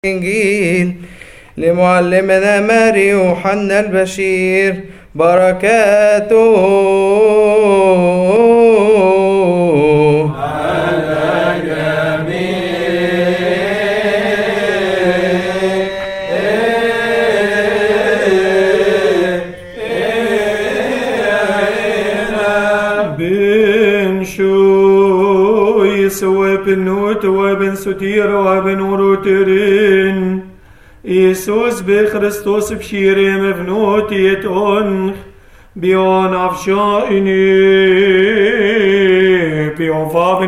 الإنجيل لمعلمنا ماري يوحنا البشير بركاته بن شويس وبن نوت وبن ستير وبن وروترين يسوس بخريستوس بشيري مفنوت يتونخ بيون أفشائني بيون فاب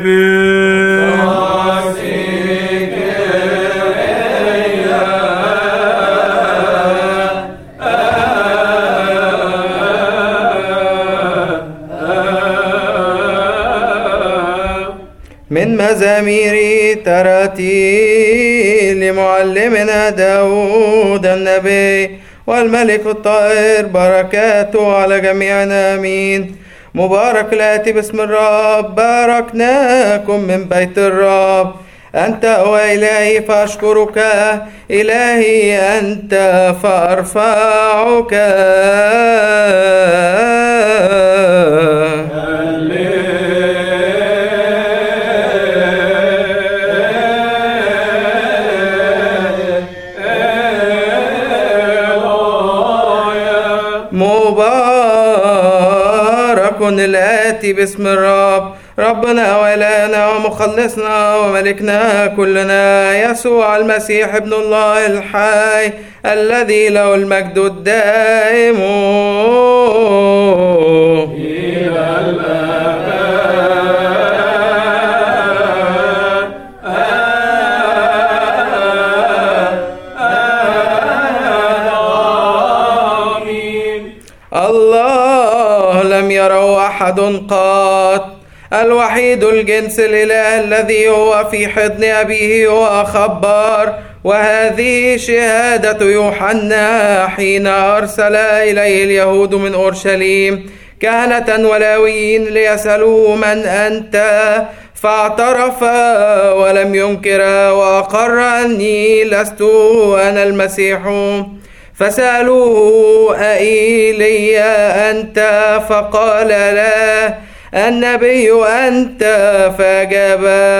من مزامير تراتيل لمعلمنا داود النبي والملك الطاهر بركاته على جميعنا امين مبارك الاتي باسم الرب باركناكم من بيت الرب أنت هو إلهي فأشكرك إلهي أنت فأرفعك مبارك الآتي باسم الرب ربنا وإلهنا ومخلصنا وملكنا كلنا يسوع المسيح ابن الله الحي الذي له المجد الدائم الله لم يره أحد قط الوحيد الجنس الإله الذي هو في حضن أبيه هو خبر وهذه شهادة يوحنا حين أرسل إليه اليهود من أورشليم كهنة ولاويين ليسألوه من أنت فاعترف ولم ينكر وأقر أني لست أنا المسيح فسألوه أإيلي أنت فقال لا النبي أنت فأجاب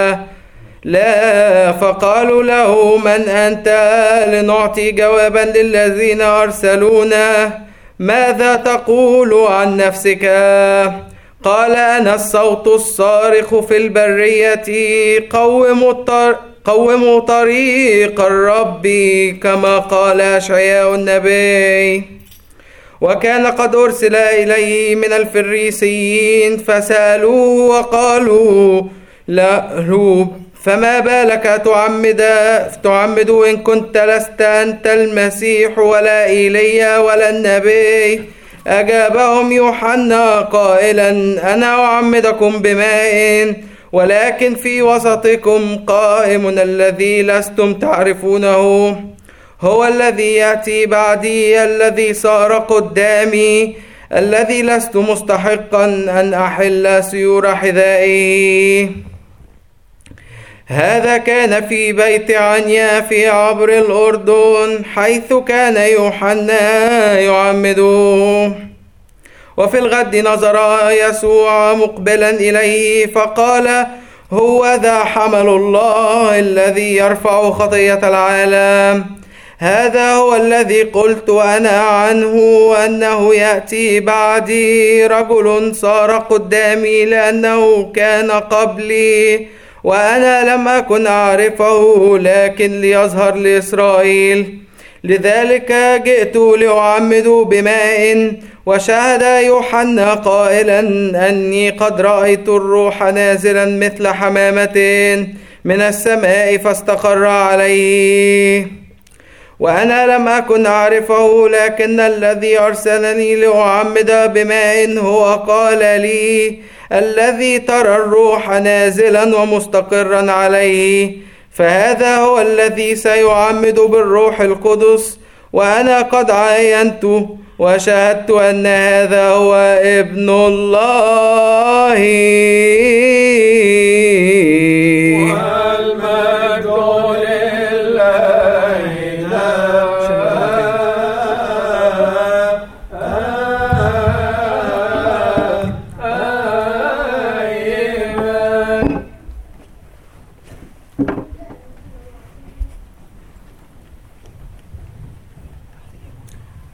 لا فقالوا له من أنت لنعطي جوابا للذين أرسلونا ماذا تقول عن نفسك قال أنا الصوت الصارخ في البرية قوموا الطر قوموا طريق الرب كما قال أشعياء النبي وكان قد أرسل إليه من الفريسيين فسألوه وقالوا له فما بالك تعمد تعمد إن كنت لست أنت المسيح ولا إيليا ولا النبي أجابهم يوحنا قائلا أنا أعمدكم بماء ولكن في وسطكم قائم الذي لستم تعرفونه هو الذي ياتي بعدي الذي صار قدامي الذي لست مستحقا ان احل سيور حذائه هذا كان في بيت عنيا في عبر الاردن حيث كان يوحنا يعمده وفي الغد نظر يسوع مقبلا اليه فقال هو ذا حمل الله الذي يرفع خطيه العالم هذا هو الذي قلت انا عنه انه ياتي بعدي رجل صار قدامي لانه كان قبلي وانا لم اكن اعرفه لكن ليظهر لاسرائيل لذلك جئت لاعمد بماء وشهد يوحنا قائلا اني قد رايت الروح نازلا مثل حمامه من السماء فاستقر عليه وانا لم اكن اعرفه لكن الذي ارسلني لاعمد بماء هو قال لي الذي ترى الروح نازلا ومستقرا عليه فهذا هو الذي سيعمد بالروح القدس وانا قد عاينته وشهدت ان هذا هو ابن الله والمجد لله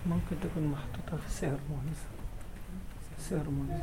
ممكن تكون محطوطة في سيرمونز سيرمونز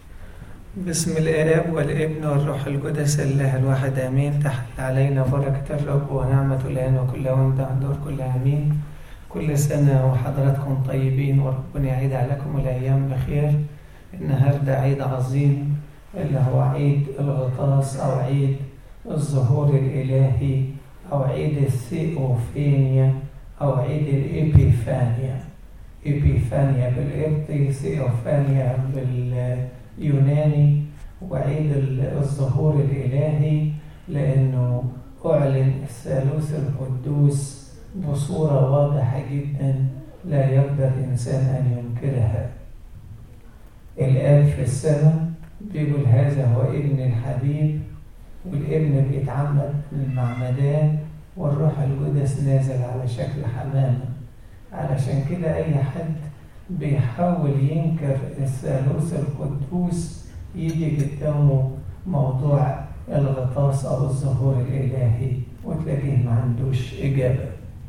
بسم الآب والابن والروح القدس الله الواحد آمين تحل علينا بركة الرب ونعمة الآن وكل وانت دور كل آمين كل سنة وحضراتكم طيبين وربنا يعيد عليكم الأيام بخير النهاردة عيد عظيم اللي هو عيد الغطاس أو عيد الظهور الإلهي أو عيد الثيوفينيا أو عيد الإبيفانيا إبيفانيا بالقبطي ثيوفانيا باليوناني وعيد الظهور الإلهي لأنه أعلن الثالوث القدوس بصورة واضحة جدا لا يقدر إنسان أن ينكرها الآب في السماء بيقول هذا هو ابن الحبيب والابن بيتعمد للمعمدان والروح القدس نازل على شكل حمامة علشان كده أي حد بيحاول ينكر الثالوث القدوس يجي قدامه موضوع الغطاس أو الظهور الإلهي وتلاقيه ما عندوش إجابة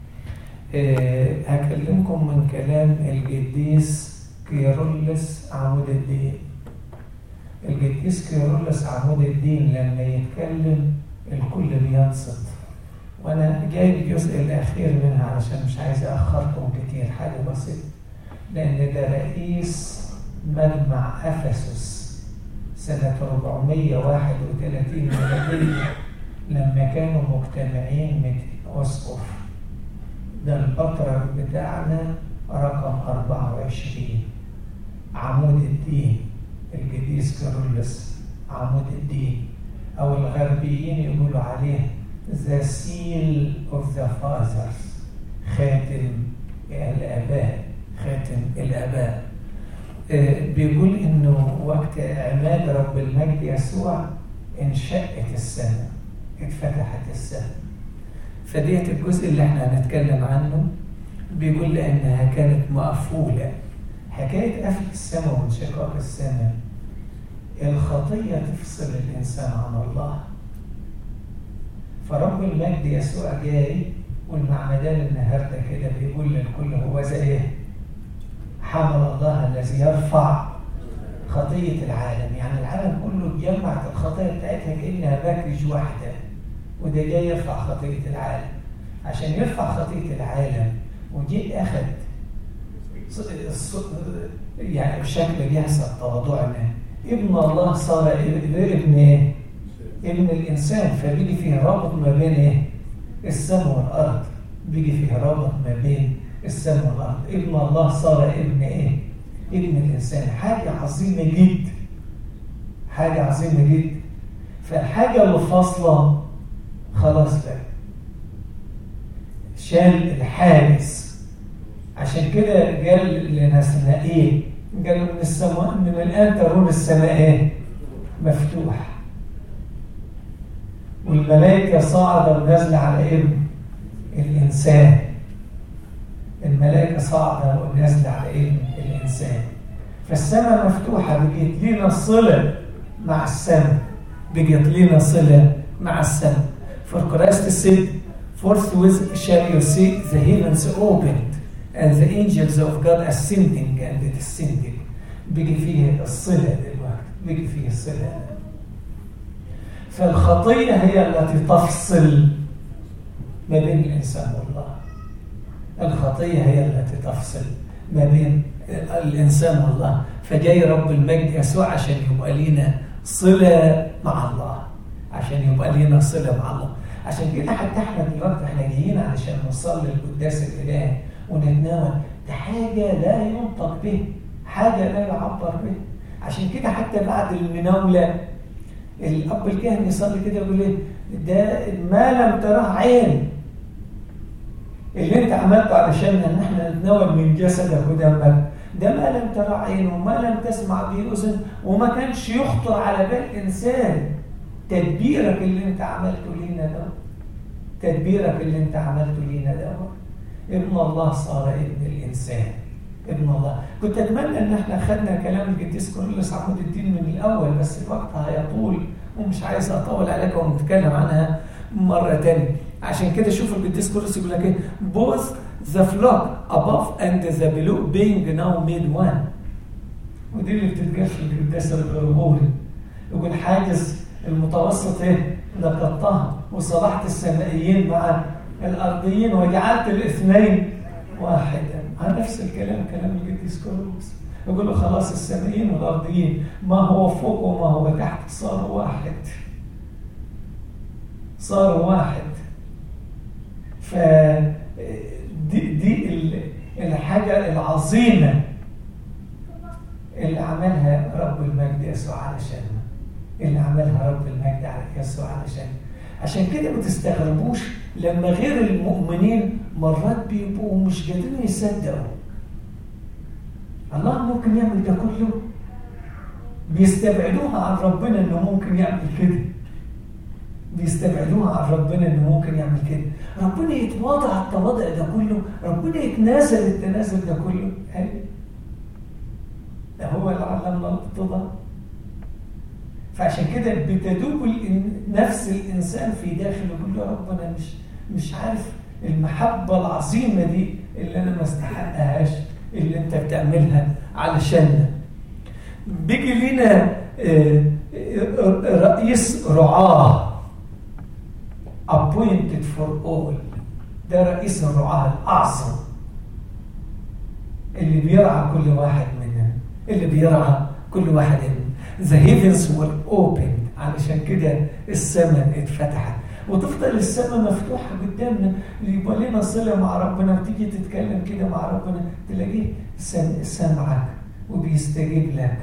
أه هكلمكم من كلام القديس كيرلس عمود الدين القديس كيرلس عمود الدين لما يتكلم الكل بينصت وانا جايب الجزء الاخير منها علشان مش عايز اخركم كتير حاجه بسيطه لان ده رئيس مجمع افسس سنه 431 ميلاديه لما كانوا مجتمعين 200 اسقف ده البطرك بتاعنا رقم 24 عمود الدين القديس كيرلس عمود الدين او الغربيين يقولوا عليه the seal of the fathers خاتم الآباء خاتم الآباء بيقول إنه وقت عماد رب المجد يسوع انشقت السماء اتفتحت السماء فديت الجزء اللي احنا هنتكلم عنه بيقول لأنها كانت مقفولة حكاية قفل السماء وانشقاق السماء الخطية تفصل الإنسان عن الله فرب المجد يسوع جاي والمعمدان النهارده كده بيقول للكل هو زي ايه؟ حمل الله الذي يرفع خطية العالم يعني العالم كله اتجمعت الخطية بتاعتها كأنها باكج واحدة وده جاي يرفع خطية العالم عشان يرفع خطية العالم وجي أخد يعني بشكل يحصل تواضعنا ابن الله صار ابن ايه؟ ابن الإنسان فبيجي فيه رابط ما بين إيه؟ السماء والأرض بيجي فيه رابط ما بين السماء والأرض ابن الله صار ابن إيه؟ ابن الإنسان حاجة عظيمة جدا حاجة عظيمة جدا فالحاجة اللي فاصلة خلاص بقى شال الحارس عشان كده قال لنسنائيل قال من السماء من الآن ترون السماء إيه؟ مفتوحه والملائكة صاعدة ونازلة على ابن الإنسان الملائكة صاعدة ونازلة على ابن الإنسان فالسماء مفتوحة بقيت لنا صلة مع السماء بقيت لنا صلة مع السماء For Christ said, Forthwith shall you see the heavens opened and the angels of God ascending and descending بيجي فيه الصلة دلوقتي بيجي فيه الصلة فالخطية هي التي تفصل ما بين الإنسان والله الخطية هي التي تفصل ما بين الإنسان والله فجاي رب المجد يسوع عشان يبقى لينا صلة مع الله عشان يبقى لينا صلة مع الله عشان كده حتى احنا دلوقتي احنا جايين علشان نصلي القداس الإلهي ونتناول ده حاجة لا ينطق به حاجة لا يعبر به عشان كده حتى بعد المناولة الاب الكاهن يصلي كده يقول ايه ده ما لم تراه عين اللي انت عملته علشان ان احنا نتناول من جسدك ودمك ده ما لم ترى عين وما لم تسمع به اذن وما كانش يخطر على بال انسان تدبيرك اللي انت عملته لينا ده تدبيرك اللي انت عملته لينا ده ابن الله صار ابن الانسان ابن الله كنت اتمنى ان احنا خدنا كلام القديس كورنيلوس عمود الدين من الاول بس الوقت هيطول ومش عايز اطول عليكم ونتكلم عنها مره تانية عشان كده شوف القديس كورس يقول لك ايه both the flock above and the below being now made one ودي اللي بتتقال في القداس الغرغوري يقول حاجز المتوسط ايه نقضتها وصلحت السمائيين مع الارضيين وجعلت الاثنين واحدا على نفس الكلام كلام القديس كورس يقول له خلاص السمائيين والارضيين ما هو فوق وما هو تحت صاروا واحد صاروا واحد ف دي, دي الحاجة العظيمة اللي عملها رب المجد يسوع علشاننا اللي عملها رب المجد على يسوع علشان عشان كده ما تستغربوش لما غير المؤمنين مرات بيبقوا مش قادرين يصدقوا الله ممكن يعمل ده كله بيستبعدوها عن ربنا انه ممكن يعمل كده بيستبعدوها عن ربنا انه ممكن يعمل كده ربنا يتواضع التواضع ده كله ربنا يتنازل التنازل ده كله هل ده هو اللي علمنا الاتضاع فعشان كده بتدوب نفس الانسان في داخله يقول له ربنا مش مش عارف المحبه العظيمه دي اللي انا ما استحقهاش اللي انت بتعملها علشاننا بيجي لنا رئيس رعاه appointed for all ده رئيس الرعاة الأعظم اللي بيرعى كل واحد مننا اللي بيرعى كل واحد مننا The heavens were opened علشان كده السماء اتفتحت وتفضل السماء مفتوحة قدامنا يبقى لنا صلة مع ربنا وتيجي تتكلم كده مع ربنا تلاقيه سامعك وبيستجيب لك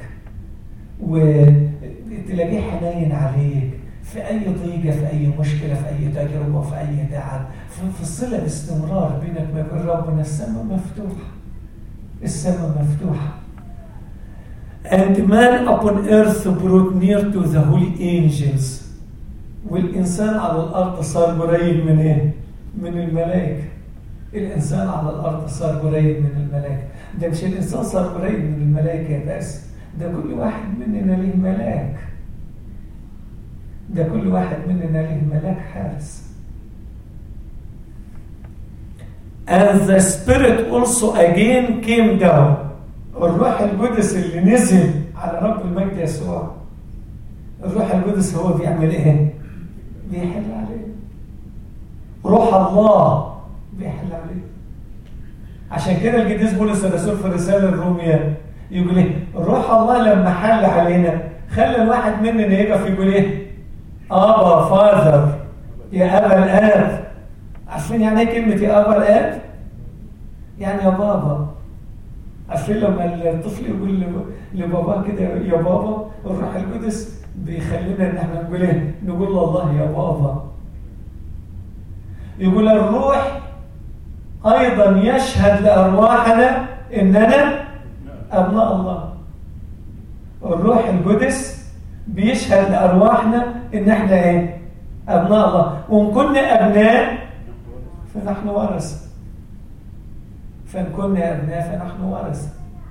وتلاقيه حنين عليك في أي ضيقة في أي مشكلة في أي تجربة في أي تعب في الصلة باستمرار بينك وبين ربنا السماء مفتوحة السماء مفتوحة And man upon earth brought near to the holy angels والإنسان على الأرض صار قريب من إيه؟ من الملائكة الإنسان على الأرض صار قريب من الملائكة ده مش الإنسان صار قريب من الملائكة بس ده كل واحد مننا ليه ملاك ده كل واحد مننا ليه ملاك حارس And the Spirit also again came down الروح القدس اللي نزل على رب المجد يسوع الروح القدس هو بيعمل ايه؟ بيحل عليه روح الله بيحل عليه عشان كده القديس بولس الرسول في الرساله الروميه يقول ايه؟ روح الله لما حل علينا خلى الواحد مننا يقف يقول ايه؟ ابا فاذر يا ابا الاب عارفين يعني ايه كلمه يا ابا الاب؟ يعني يا بابا عارفين لما الطفل يقول لباباه كده يا بابا الروح القدس بيخلينا ان احنا نقول ايه؟ نقول الله يا بابا. يقول الروح ايضا يشهد لارواحنا اننا ابناء الله. الروح القدس بيشهد لارواحنا ان احنا ايه؟ ابناء الله، وان كنا ابناء فنحن ورثه. فان كنا ابناء فنحن ورثه.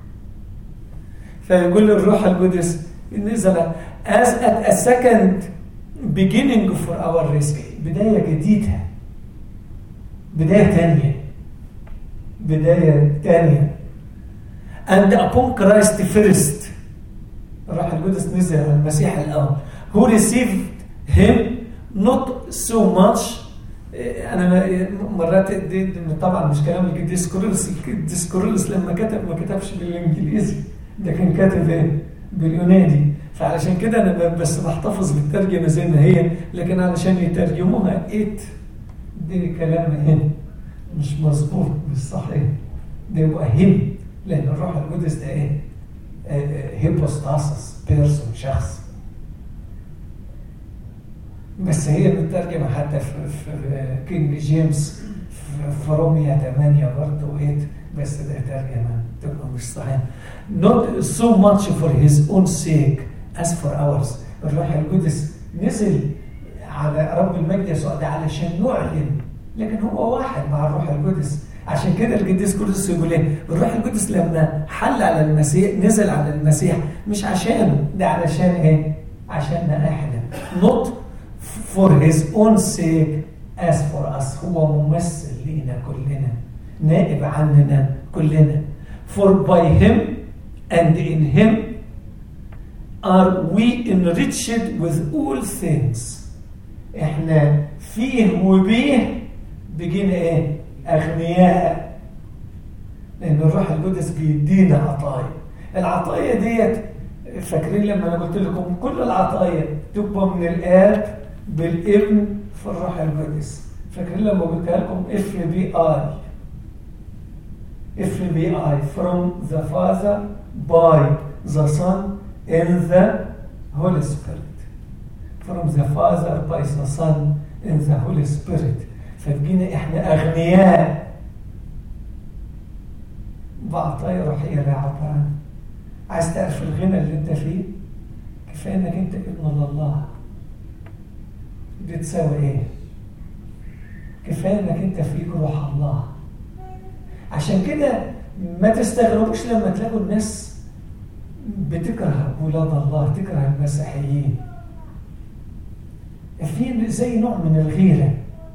فيقول الروح القدس نزل as at a second beginning for our rescue بداية جديدة بداية ثانية بداية ثانية and upon Christ first الروح القدس نزل على المسيح الأول who received him not so much انا مرات دي, دي طبعا مش كلام القديس كورولوس القديس كورولوس لما كتب ما كتبش بالانجليزي ده كان كاتب ايه باليوناني فعلشان كده انا بس بحتفظ بالترجمه زي ما هي لكن علشان يترجموها ات دي كلام هنا مش مظبوط مش صحيح ده يبقى هم لان الروح القدس ده ايه هيبوستاسس بيرسون شخص بس هي مترجمة حتى في, في كينج جيمس في روميا 8 برضه 8 بس ده ترجمة تبقى مش صحيح not so much for his own sake as for ours الروح القدس نزل على رب المجد يسوع ده علشان نعلن لكن هو واحد مع الروح القدس عشان كده القديس كورس يقول ايه الروح القدس لما حل على المسيح نزل على المسيح مش عشان ده علشان ايه عشاننا احنا not for his own sake as for us هو ممثل لينا كلنا نائب عننا كلنا for by him and in him are we enriched with all things احنا فيه وبيه بقينا ايه اغنياء لان الروح القدس بيدينا عطايا العطايا ديت فاكرين لما انا قلت لكم كل العطايا تبقى من الاب بالابن في الروح القدس فاكرين لما قلت لكم اف بي اي اف بي اي from the father by the son in the holy spirit from the father by the son in the holy spirit فبقينا احنا اغنياء بعطايا روحيه لا عطاء عايز تعرف الغنى اللي انت فيه كفايه انك انت ابن الله بتساوي ايه كفايه انك انت فيك روح الله عشان كده ما تستغربوش لما تلاقوا الناس بتكره ولاد الله تكره المسيحيين في زي نوع من الغيره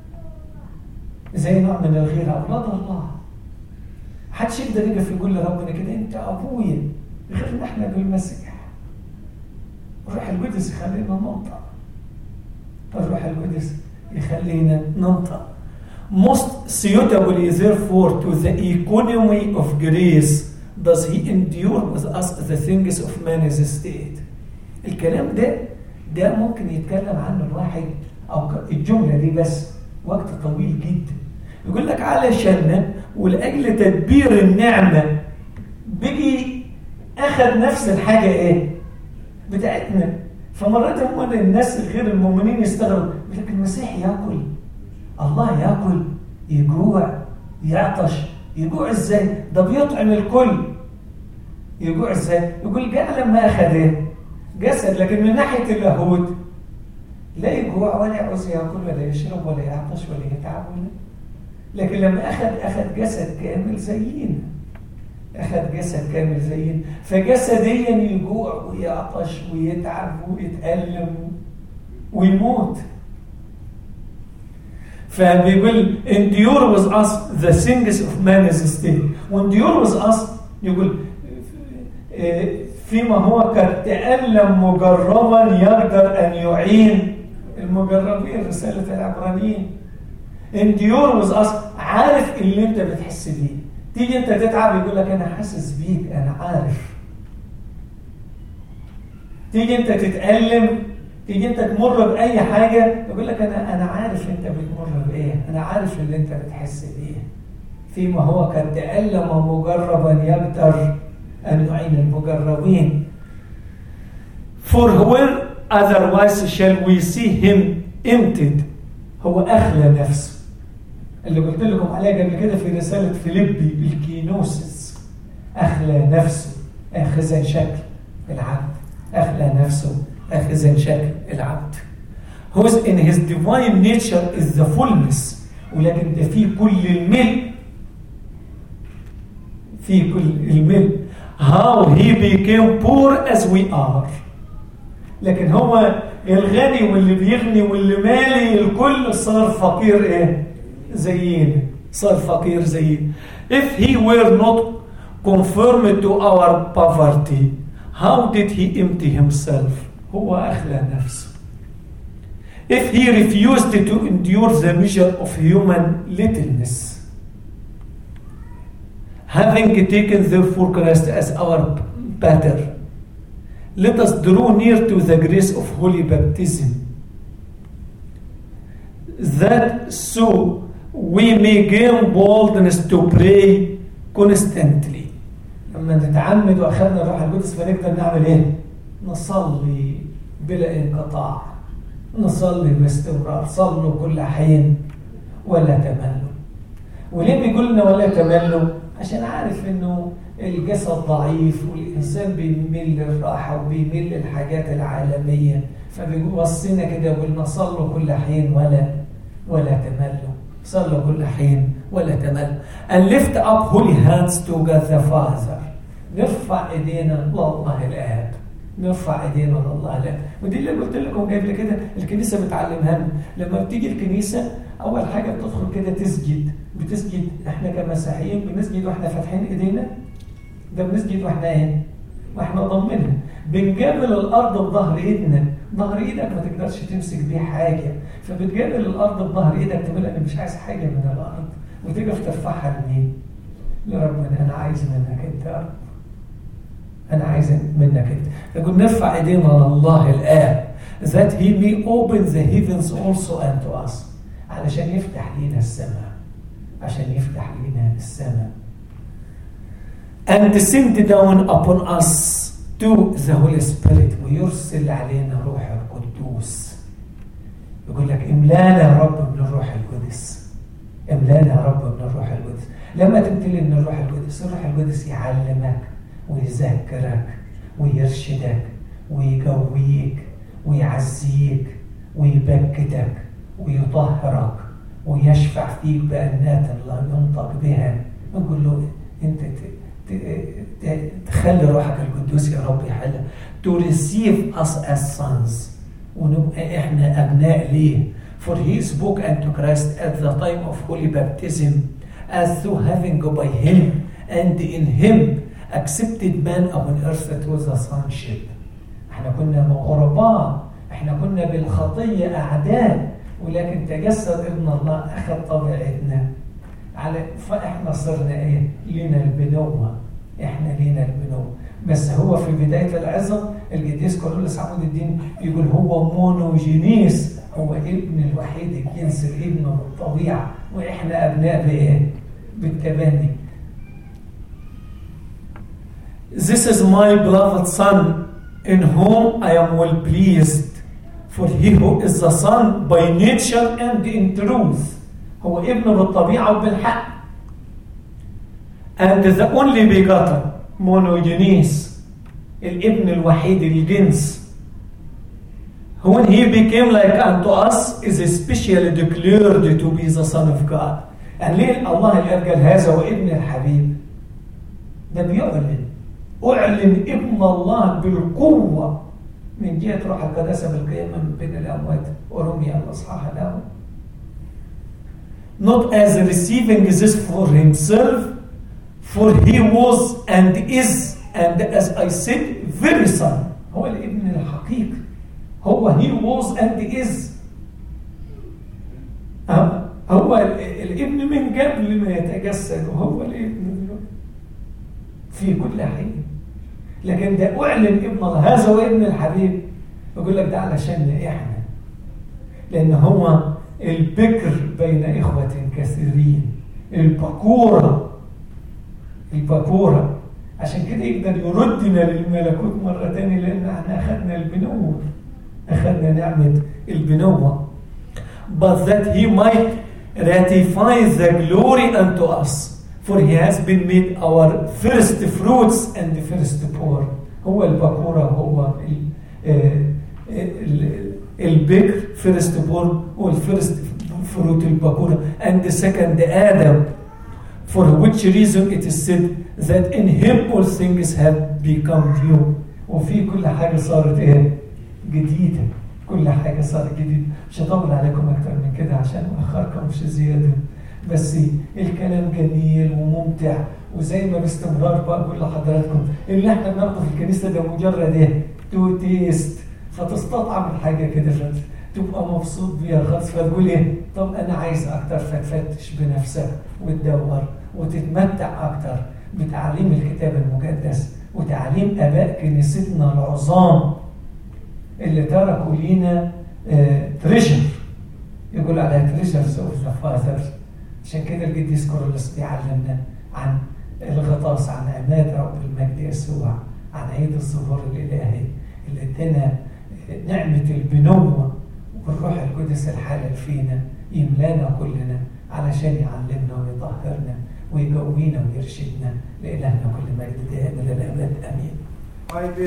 زي نوع من الغيره اولاد الله محدش يقدر يقف يقول لربنا كده انت ابويا غير ان احنا بالمسيح الروح القدس يخلينا ننطق الروح القدس يخلينا ننطق most suitably therefore to the economy of grace does he endure with us the things of man's state الكلام ده ده ممكن يتكلم عنه الواحد او الجمله دي بس وقت طويل جدا يقول لك علشان ولاجل تدبير النعمه بيجي اخذ نفس الحاجه ايه بتاعتنا فمرات هم الناس غير المؤمنين يستغربوا يقول لك المسيح ياكل الله ياكل يجوع يعطش يجوع ازاي ده بيطعم الكل يجوع ازاي يقول جاء لما اخذ ايه جسد لكن من ناحيه اللاهوت لا يجوع ولا يعوز ياكل ولا يشرب ولا يعطش ولا يتعب ولا لكن لما اخذ اخذ جسد كامل زينا اخذ جسد كامل زينا فجسديا يجوع ويعطش ويتعب ويتألم ويموت فبيقول endure with us the things of man's state وendure with us يقول فيما هو قد تألم مجربا يقدر أن يعين المجربين رسالة العبرانيين endure with us عارف اللي انت بتحس بيه تيجي انت تتعب يقول لك انا حاسس بيك انا عارف تيجي انت تتألم تيجي انت تمر باي حاجه يقول لك انا انا عارف انت بتمر بايه انا عارف اللي انت بتحس بيه فيما هو قد تألم مجربا يقدر ان يعين المجربين for when otherwise shall we see him emptied هو اخلى نفسه اللي قلت لكم عليها قبل كده في رساله فيليبي الكينوسيس اخلى نفسه اخذا شكل العبد اخلى نفسه اخذا شكل العبد whose in his divine nature is the fullness ولكن ده فيه كل الملء فيه كل الملء how he became poor as we are لكن هو الغني واللي بيغني واللي مالي الكل صار فقير ايه زينا صار فقير زينا if he were not conformed to our poverty how did he empty himself هو أخلى نفسه if he refused to endure the measure of human littleness having taken therefore Christ as our pattern let us draw near to the grace of holy baptism that so we may gain boldness to pray constantly لما نتعمد واخذنا الروح القدس فنقدر نعمل ايه نصلي بلا انقطاع نصلي باستمرار صلوا كل حين ولا تملوا وليه بيقول لنا ولا تملوا عشان عارف انه الجسد ضعيف والانسان بيميل للراحه وبيميل للحاجات العالميه فبيوصينا كده يقول لنا صلوا كل حين ولا ولا تملوا صلوا كل حين ولا تملوا and lift up holy hands to God the Father نرفع ايدينا لله الاب نرفع ايدينا لله الاب ودي اللي قلت لكم قبل كده الكنيسه بتعلمها لنا لما بتيجي الكنيسه اول حاجه بتدخل كده تسجد بتسجد احنا كمسيحيين بنسجد واحنا فاتحين ايدينا ده بنسجد واحنا ايه واحنا ضمنها بنجابل الارض بظهر ايدنا ظهر ايدك ما تقدرش تمسك بيه حاجه فبتجابل الارض بظهر ايدك تقول انا مش عايز حاجه من الارض وتقف ترفعها لمين لربنا انا عايز منك انت يا رب انا عايز منك انت يقول نرفع ايدينا لله الاب that he may open the heavens also unto us علشان يفتح لينا السماء عشان يفتح لينا السماء and send down upon us to the Holy Spirit ويرسل علينا روح القدوس يقول لك املانا يا رب من الروح القدس املانا يا رب من الروح القدس لما تمتلي من الروح القدس الروح القدس يعلمك ويذكرك ويرشدك ويقويك ويعزيك ويبكتك ويطهرك ويشفع فيك بأنات الله ينطق بها نقول له انت تخلي روحك القدوس يا رب يحل to receive us as sons ونبقى احنا ابناء ليه for he spoke unto Christ at the time of holy baptism as through having by him and in him accepted man upon earth that was a sonship احنا كنا غرباء احنا كنا بالخطية أعداء ولكن تجسد ابن الله أخذ طبيعتنا على فاحنا صرنا ايه لنا البنوة احنا لنا البنوة بس هو في بداية العظة القديس كورولوس عمود الدين يقول هو مونوجينيس هو ابن الوحيد الجنس الابن بالطبيعة واحنا ابناء بايه بالتبني This is my beloved son in whom I am well pleased for he who is the son by nature and in truth هو ابن بالطبيعة وبالحق and the only begotten monogenes الابن الوحيد الجنس when he became like unto us is especially declared to be the son of God يعني ليه الله اللي قال هذا هو ابن الحبيب ده بيعلن أعلن ابن الله بالقوة من جهة روح القداسة بالقيامة من بين الأموات ورمي الأصحاح الأول not as receiving this for himself for he was and is and as I said very son هو الابن الحقيقي هو he was and is هو الابن من قبل ما يتجسد وهو الابن في كل حين لكن ده اعلن ابن الله هذا هو ابن الحبيب يقول لك ده علشان احنا لان هو البكر بين اخوه كثيرين البكوره البكوره عشان كده يقدر يردنا للملكوت مره تاني لان احنا اخذنا البنوه اخذنا نعمه البنوه but that he might ratify the glory unto us for he has been made our first fruits and the first poor هو البكورة هو البكر first born والفirst fruit البكورة and the second Adam for which reason it is said that in him all things have become new وفي كل حاجة صارت ايه جديدة كل حاجة صارت جديدة مش هطول عليكم أكتر من كده عشان مأخركم مش زيادة بس الكلام جميل وممتع وزي ما باستمرار بقول لحضراتكم اللي احنا بناخده في الكنيسه ده مجرد ايه؟ تو تيست فتستطعم الحاجه كده تبقى مبسوط بيها خالص فتقول ايه؟ طب انا عايز اكتر فتفتش بنفسك وتدور وتتمتع اكتر بتعليم الكتاب المقدس وتعليم اباء كنيستنا العظام اللي تركوا لينا تريجر يقول عليها تريجرز اوف ذا فاذرز عشان كده القديس كورولوس بيعلمنا عن الغطاس عن عماد رب المجد يسوع عن عيد الظهور الالهي اللي ادانا نعمه البنوه والروح القدس الحالل فينا يملانا كلنا علشان يعلمنا ويطهرنا ويقوينا ويرشدنا لإلهنا كل مجد دائما للأبد آمين